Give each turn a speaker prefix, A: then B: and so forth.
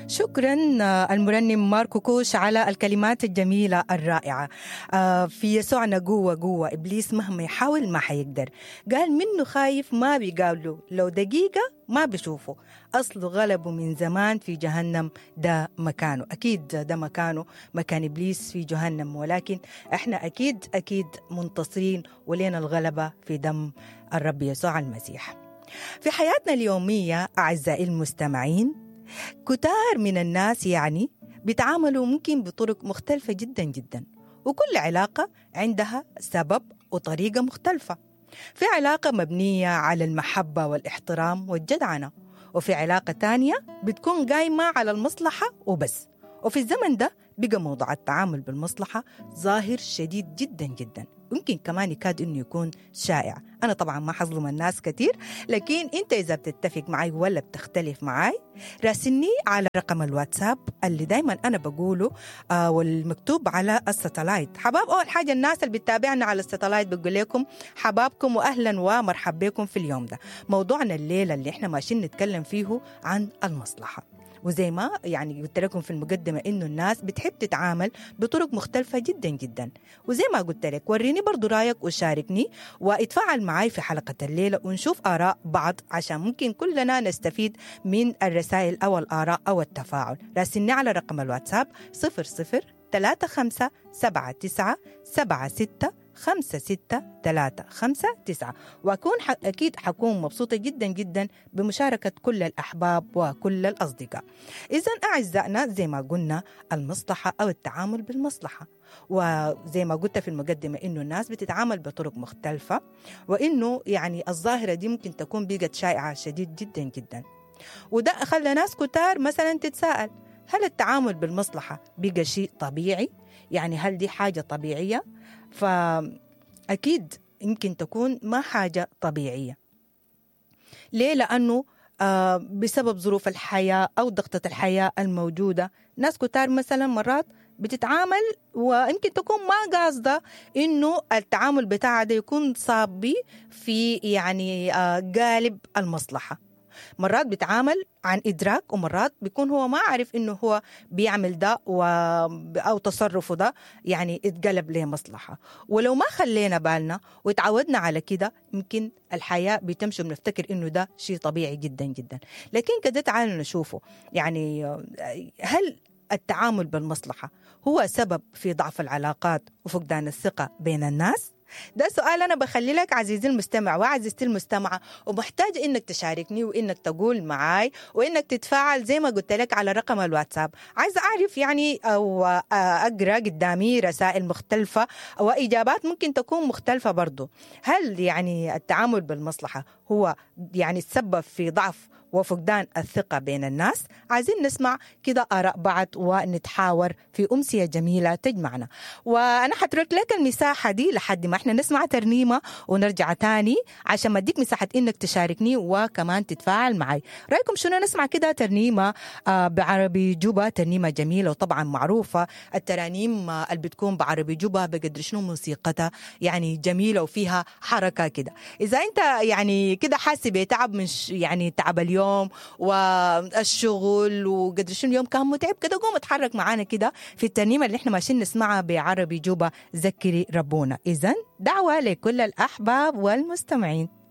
A: شكرا المرنم ماركو كوش على الكلمات الجميلة الرائعة في يسوعنا قوة قوة إبليس مهما يحاول ما حيقدر قال منه خايف ما بيقابله لو دقيقة ما بيشوفه أصله غلبه من زمان في جهنم ده مكانه أكيد ده مكانه مكان إبليس في جهنم ولكن إحنا أكيد أكيد منتصرين ولينا الغلبة في دم الرب يسوع المسيح في حياتنا اليومية أعزائي المستمعين كتار من الناس يعني بيتعاملوا ممكن بطرق مختلفة جدا جدا وكل علاقة عندها سبب وطريقة مختلفة في علاقة مبنية على المحبة والاحترام والجدعنة وفي علاقة تانية بتكون قايمة على المصلحة وبس وفي الزمن ده بقى موضوع التعامل بالمصلحة ظاهر شديد جدا جدا يمكن كمان يكاد انه يكون شائع انا طبعا ما حظلم الناس كثير لكن انت اذا بتتفق معي ولا بتختلف معي راسلني على رقم الواتساب اللي دايما انا بقوله آه والمكتوب على الستلايت حباب اول حاجه الناس اللي بتتابعنا على الستلايت بقول لكم حبابكم واهلا ومرحبا بكم في اليوم ده موضوعنا الليله اللي احنا ماشيين نتكلم فيه عن المصلحه وزي ما يعني قلت لكم في المقدمة إنه الناس بتحب تتعامل بطرق مختلفة جدا جدا وزي ما قلت لك وريني برضو رأيك وشاركني واتفاعل معي في حلقة الليلة ونشوف آراء بعض عشان ممكن كلنا نستفيد من الرسائل أو الآراء أو التفاعل راسلني على رقم الواتساب 00 35 79 76 خمسة ستة ثلاثة خمسة تسعة وأكون أكيد حكون مبسوطة جدا جدا بمشاركة كل الأحباب وكل الأصدقاء إذا أعزائنا زي ما قلنا المصلحة أو التعامل بالمصلحة وزي ما قلت في المقدمة إنه الناس بتتعامل بطرق مختلفة وإنه يعني الظاهرة دي ممكن تكون بقت شائعة شديد جدا جدا وده خلى ناس كتار مثلا تتساءل هل التعامل بالمصلحة بقى شيء طبيعي؟ يعني هل دي حاجة طبيعية؟ فأكيد يمكن تكون ما حاجة طبيعية ليه؟ لأنه آه بسبب ظروف الحياة أو ضغطة الحياة الموجودة ناس كتار مثلا مرات بتتعامل ويمكن تكون ما قاصدة إنه التعامل بتاعها ده يكون صابي في يعني آه قالب المصلحة مرات بيتعامل عن إدراك ومرات بيكون هو ما عارف إنه هو بيعمل ده و... أو تصرفه ده يعني اتقلب له مصلحة ولو ما خلينا بالنا وتعودنا على كده يمكن الحياة بتمشي بنفتكر إنه ده شيء طبيعي جدا جدا لكن كده تعالوا نشوفه يعني هل التعامل بالمصلحة هو سبب في ضعف العلاقات وفقدان الثقة بين الناس؟ ده سؤال أنا بخلي لك عزيزي المستمع وعزيزتي المستمعة ومحتاج إنك تشاركني وإنك تقول معاي وإنك تتفاعل زي ما قلت لك على رقم الواتساب عايزة أعرف يعني أو أقرأ قدامي رسائل مختلفة وإجابات ممكن تكون مختلفة برضو هل يعني التعامل بالمصلحة هو يعني تسبب في ضعف وفقدان الثقة بين الناس عايزين نسمع كده آراء بعض ونتحاور في أمسية جميلة تجمعنا وأنا حترك لك المساحة دي لحد ما احنا نسمع ترنيمة ونرجع تاني عشان ما اديك مساحة انك تشاركني وكمان تتفاعل معي رأيكم شنو نسمع كده ترنيمة آه بعربي جوبا ترنيمة جميلة وطبعا معروفة الترانيم آه اللي بتكون بعربي جوبا بقدر شنو موسيقتها يعني جميلة وفيها حركة كده إذا أنت يعني كده حاسس بتعب من يعني تعب اليوم اليوم والشغل وقدر شنو اليوم كان متعب كده قوم اتحرك معانا كده في الترنيمة اللي احنا ماشيين نسمعها بعربي جوبا ذكري ربونا إذا دعوة لكل الأحباب والمستمعين